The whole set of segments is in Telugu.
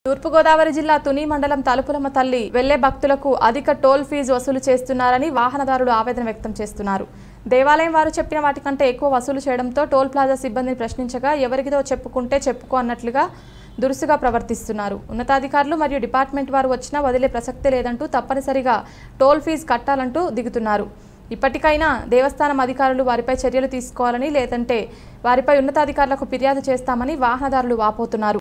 తూర్పుగోదావరి జిల్లా తుని మండలం తలుపులమ్మ తల్లి వెళ్లే భక్తులకు అధిక టోల్ ఫీజు వసూలు చేస్తున్నారని వాహనదారులు ఆవేదన వ్యక్తం చేస్తున్నారు దేవాలయం వారు చెప్పిన వాటికంటే ఎక్కువ వసూలు చేయడంతో టోల్ ప్లాజా సిబ్బందిని ప్రశ్నించగా ఎవరికిదో చెప్పుకుంటే చెప్పుకో అన్నట్లుగా దురుసుగా ప్రవర్తిస్తున్నారు ఉన్నతాధికారులు మరియు డిపార్ట్మెంట్ వారు వచ్చినా వదిలే ప్రసక్తే లేదంటూ తప్పనిసరిగా టోల్ ఫీజు కట్టాలంటూ దిగుతున్నారు ఇప్పటికైనా దేవస్థానం అధికారులు వారిపై చర్యలు తీసుకోవాలని లేదంటే వారిపై ఉన్నతాధికారులకు ఫిర్యాదు చేస్తామని వాహనదారులు వాపోతున్నారు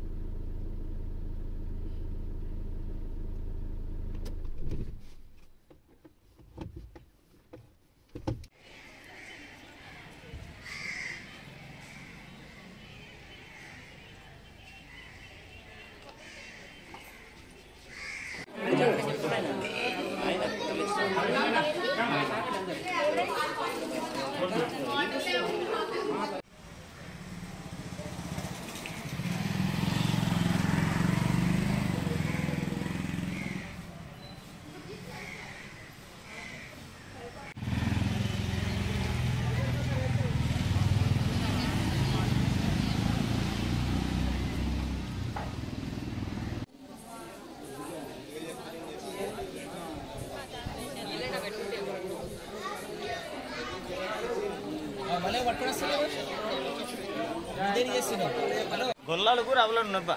గొల్లాలకు రవ్వలు నొప్ప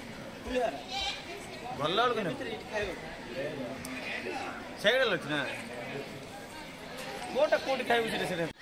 గొల్లాలకు సైడల్ వచ్చిన కోట కోటి కాయ వచ్చిన సరే